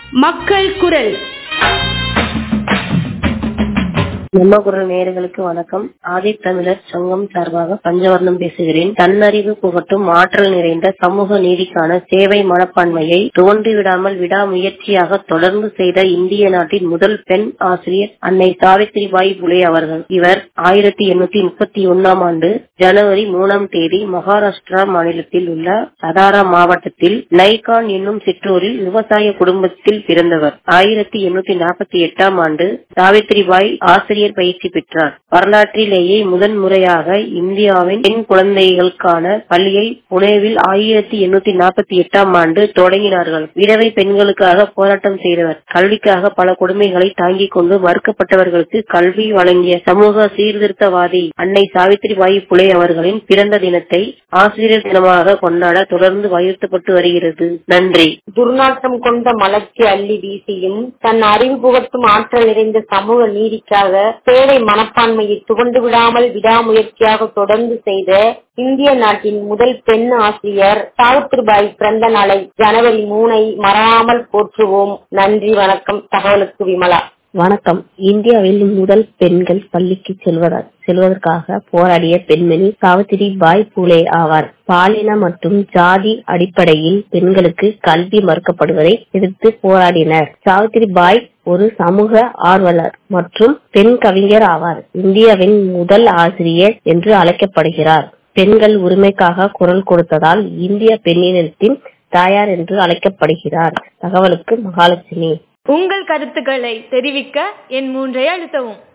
மக்கள் குரல் நம்ம குரல் நேயர்களுக்கு வணக்கம் ஆதி தமிழர் சங்கம் சார்பாக பஞ்சவர்ணம் பேசுகிறேன் தன்னறிவு புகட்டும் ஆற்றல் நிறைந்த சமூக நீதிக்கான சேவை மனப்பான்மையை துவண்டு விடாமல் விடாமுயற்சியாக தொடர்ந்து செய்த இந்திய நாட்டின் முதல் பெண் ஆசிரியர் அன்னை சாவித்திரிபாய் புலே அவர்கள் இவர் ஆயிரத்தி எண்ணூத்தி முப்பத்தி ஒன்னாம் ஆண்டு ஜனவரி மூணாம் தேதி மகாராஷ்டிரா மாநிலத்தில் உள்ள சதாரா மாவட்டத்தில் நைகான் என்னும் சிற்றூரில் விவசாய குடும்பத்தில் பிறந்தவர் ஆயிரத்தி எண்ணூத்தி நாற்பத்தி எட்டாம் ஆண்டு சாவித்திரிபாய் ஆசிரியர் பயிற்சி பெற்றார் வரலாற்றிலேயே முதன் முறையாக இந்தியாவின் பெண் குழந்தைகளுக்கான பள்ளியை புனேவில் ஆயிரத்தி எண்ணூத்தி நாற்பத்தி எட்டாம் ஆண்டு தொடங்கினார்கள் விதவை பெண்களுக்காக போராட்டம் செய்தவர் கல்விக்காக பல கொடுமைகளை தாங்கிக் கொண்டு மறுக்கப்பட்டவர்களுக்கு கல்வி வழங்கிய சமூக சீர்திருத்தவாதி அன்னை சாவித்திரிபாய் புலே அவர்களின் பிறந்த தினத்தை ஆசிரியர் தினமாக கொண்டாட தொடர்ந்து வலியுறுத்தப்பட்டு வருகிறது நன்றி துர்நாற்றம் கொண்ட மலர்ச்சி அள்ளி வீசியும் தன் அறிவு புகட்டும் ஆற்றல் நிறைந்த சமூக நீதிக்காக சேவை மனப்பான்மையை துவண்டு விடாமல் விடாமுயற்சியாக தொடர்ந்து செய்த இந்திய நாட்டின் முதல் பெண் ஆசிரியர் சாவித்திரிபாய் பிறந்த நாளை ஜனவரி மூனை மறவாமல் போற்றுவோம் நன்றி வணக்கம் தகவலுக்கு விமலா வணக்கம் இந்தியாவில் முதல் பெண்கள் பள்ளிக்கு செல்வதா செல்வதற்காக போராடிய பெண்மணி சாவித்திரி பாய் பூலே ஆவார் பாலின மற்றும் ஜாதி அடிப்படையில் பெண்களுக்கு கல்வி மறுக்கப்படுவதை எதிர்த்து போராடினர் சாவித்திரி பாய் ஒரு சமூக ஆர்வலர் மற்றும் பெண் கவிஞர் ஆவார் இந்தியாவின் முதல் ஆசிரியர் என்று அழைக்கப்படுகிறார் பெண்கள் உரிமைக்காக குரல் கொடுத்ததால் இந்திய பெண்ணினத்தின் தாயார் என்று அழைக்கப்படுகிறார் தகவலுக்கு மகாலட்சுமி உங்கள் கருத்துக்களை தெரிவிக்க என் மூன்றை அழுத்தவும்